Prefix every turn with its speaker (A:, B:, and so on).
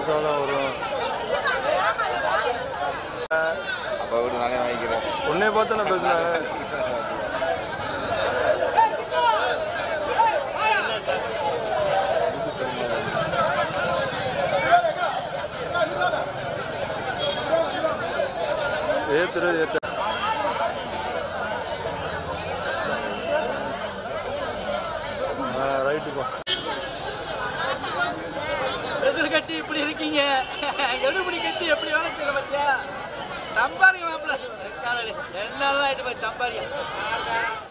A: புதுசாக தான் வரும்
B: அப்போ விட்டு நானே வாங்கிக்கிறேன்
A: உன்னை பார்த்து நான் பேசுனேன் ஏத்துரு ஏத்து ரைட்டுப்பா
C: எதிர்கட்சி இப்படி இருக்கீங்க எடுபடி கட்சி எப்படி வேலை செய்யற பத்தியா சம்பாதிக்க மாப்பிள்ள என்னதான் ஆயிட்டு போய் சம்பாதிக்க